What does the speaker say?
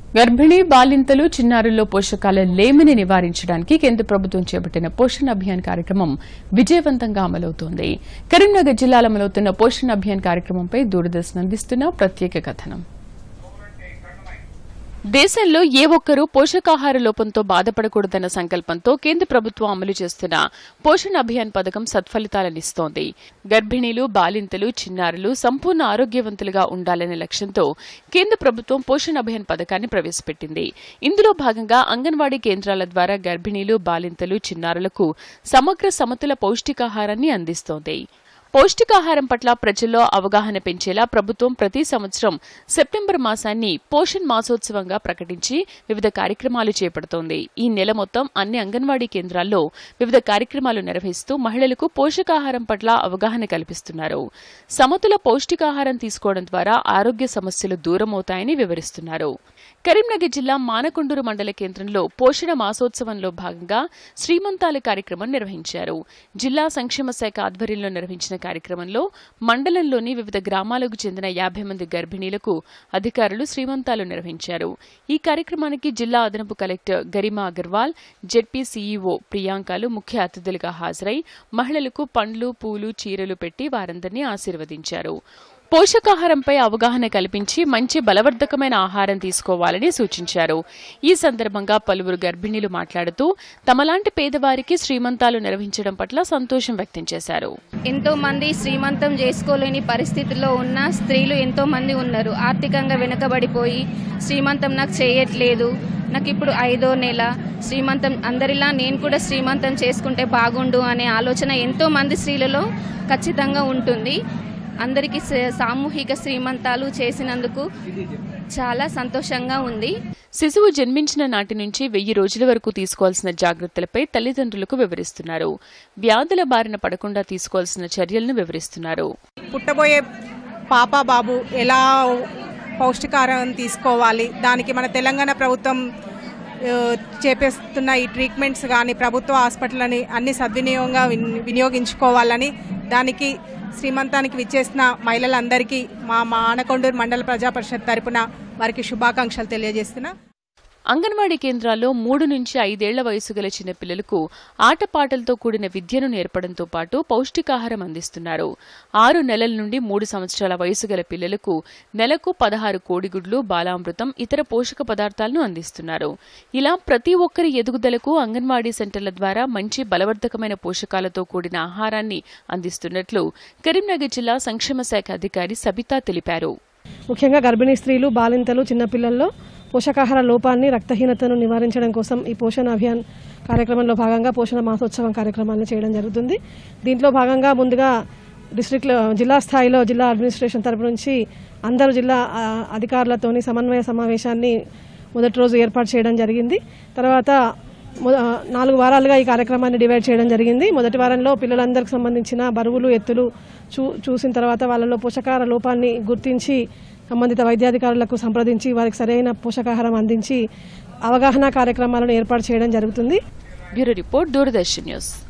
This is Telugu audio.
గర్భిణీ బాలింతలు చిన్నారుల్లో పోషకాల లేమిని నివారించడానికి కేంద్ర ప్రభుత్వం చేపట్టిన పోషణ్ అభియాన్ కార్యక్రమం విజయవంతంగా అమలవుతోంది కరీంనగర్ జిల్లాలో అమలవుతున్న పోషణ్ అభియాన్ కార్యక్రమంపై దూరదర్శన్ అందిస్తున్న ప్రత్యేక కథనం దేశంలో ఏ ఒక్కరూ పోషకాహార లోపంతో బాధపడకూడదన్న సంకల్పంతో కేంద్ర ప్రభుత్వం అమలు చేస్తున్న పోషణ్ అభియాన్ పథకం సత్ఫలితాలనిస్తోంది గర్భిణీలు బాలింతలు చిన్నారులు సంపూర్ణ ఆరోగ్యవంతులుగా ఉండాలనే లక్ష్యంతో కేంద్ర ప్రభుత్వం పోషణ్ అభియాన్ పథకాన్ని ప్రవేశపెట్టింది ఇందులో భాగంగా అంగన్వాడీ కేంద్రాల ద్వారా గర్భిణీలు బాలింతలు చిన్నారులకు సమగ్ర సమతుల పౌష్టికాహారాన్ని అందిస్తోంది పౌష్టికాహారం పట్ల ప్రజల్లో అవగాహన పెంచేలా ప్రభుత్వం ప్రతి సంవత్సరం సెప్టెంబర్ మాసాన్ని పోషణ్ మాసోత్సవంగా ప్రకటించి వివిధ కార్యక్రమాలు చేపడుతోంది ఈ నెల మొత్తం అన్ని అంగన్వాడీ కేంద్రాల్లో వివిధ కార్యక్రమాలు నిర్వహిస్తూ మహిళలకు పోషకాహారం పట్ల అవగాహన కల్పిస్తున్నారు సమతుల పౌష్టికాహారం తీసుకోవడం ద్వారా ఆరోగ్య సమస్యలు దూరమవుతాయని వివరిస్తున్నారు కరీంనగర్ జిల్లా మానకొండూరు మండల కేంద్రంలో పోషణ మాసోత్సవంలో భాగంగా శ్రీమంతాల కార్యక్రమం నిర్వహించారు జిల్లా సంక్షేమ శాఖ ఆధ్వర్యంలో నిర్వహించిన కార్యక్రమంలో మండలంలోని వివిధ గ్రామాలకు చెందిన యాభై మంది గర్భిణీలకు అధికారులు శ్రీమంతాలు నిర్వహించారు ఈ కార్యక్రమానికి జిల్లా అదనపు collector Garima Agarwal ZP CEO ప్రియాంకలు ముఖ్య అతిథులుగా హాజరై మహిళలకు పండ్లు పూలు చీరలు పెట్టి వారందరినీ ఆశీర్వదించారు పోషకాహారంపై అవగాహన కల్పించి మంచి బలవర్ధకమైన ఆహారం తీసుకోవాలని సూచించారు ఈ సందర్భంగా పలువురు గర్భిణీలు మాట్లాడుతూ తమలాంటి పేదవారికి శ్రీమంతాలు నిర్వహించడం పట్ల సంతోషం వ్యక్తం చేశారు ఎంతో మంది శ్రీమంతం చేసుకోలేని పరిస్థితిలో ఉన్న స్త్రీలు ఎంతో మంది ఉన్నారు ఆర్థికంగా వెనుకబడిపోయి శ్రీమంతం నాకు చేయట్లేదు నాకు ఇప్పుడు ఐదో నెల శ్రీమంతం అందరిలా నేను కూడా శ్రీమంతం చేసుకుంటే బాగుండు అనే ఆలోచన ఎంతో మంది స్త్రీలలో ఖచ్చితంగా ఉంటుంది అందరికీ స- సామూహిక శ్రీమంతాలు చేసినందుకు చాలా సంతోషంగా ఉంది శిశువు జన్మించిన నాటి నుంచి వెయ్యి రోజుల వరకు తీసుకోవాల్సిన జాగ్రత్తలపై తల్లిదండ్రులకు వివరిస్తున్నారు వ్యాధుల బారిన పడకుండా తీసుకోవాల్సిన చర్యలను వివరిస్తున్నారు పుట్టబోయే పాప బాబు ఎలా పౌష్టికాహారం తీసుకోవాలి దానికి మన తెలంగాణ ప్రభుత్వం ఆ, చేపేస్తున్న ఈ ట్రీట్మెంట్స్ కానీ ప్రభుత్వ హాస్పిటల్ని అన్ని సద్వినియోగంగా విన్- వినియోగించుకోవాలని దానికి శ్రీమంతానికి విచ్చేసిన మహిళలందరికీ మా మానకొండూరు మండల ప్రజా పరిషత్ తరపున వారికి శుభాకాంక్షలు తెలియజేస్తున్నా అంగన్వాడీ కేంద్రాల్లో మూడు నుంచి ఐదేళ్ల వయసు గల చిన్నపిల్లలకు ఆటపాటలతో కూడిన విద్యను నేర్పడంతో పాటు పౌష్టికాహారం అందిస్తున్నారు ఆరు నెలల నుండి మూడు సంవత్సరాల వయసు గల పిల్లలకు నెలకు పదహారు కోడిగుడ్లు బాలామృతం ఇతర పోషక పదార్థాలను అందిస్తున్నారు ఇలా ప్రతి ఒక్కరి ఎదుగుదలకు అంగన్వాడీ సెంటర్ల ద్వారా మంచి బలవర్ధకమైన పోషకాలతో కూడిన ఆహారాన్ని అందిస్తున్నట్లు కరీంనగర్ జిల్లా సంక్షేమ శాఖ అధికారి సబితా తెలిపారు ముఖ్యంగా గర్భిణీ స్త్రీలు బాలింతలు చిన్నపిల్లల్లో పోషకాహార లోపాన్ని రక్తహీనతను నివారించడం కోసం ఈ పోషణ అభియాన్ కార్యక్రమంలో భాగంగా పోషణ మాసోత్సవం కార్యక్రమాన్ని చేయడం జరుగుతుంది దీంట్లో భాగంగా ముందుగా డిస్ట్రిక్ట్ జిల్లా స్థాయిలో జిల్లా అడ్మినిస్ట్రేషన్ తరపు నుంచి అందరు జిల్లా ఆ, అధికారులతోని సమన్వయ సమావేశాన్ని మొదటి రోజు ఏర్పాటు చేయడం జరిగింది తర్వాత మొ- ఆ, నాలుగు వారాలుగా ఈ కార్యక్రమాన్ని డివైడ్ చేయడం జరిగింది మొదటి వారంలో పిల్లలందరికి సంబంధించిన బరువులు ఎత్తులు చూ చూసిన తర్వాత వాళ్ళలో పోషకాహార లోపాన్ని గుర్తించి సంబంధిత వైద్యాధికారులకు సంప్రదించి వారికి సరైన పోషకాహారం అందించి అవగాహన కార్యక్రమాలను ఏర్పాటు చేయడం జరుగుతుంది బ్యూరో రిపోర్ట్ దూరదర్శన్ న్యూస్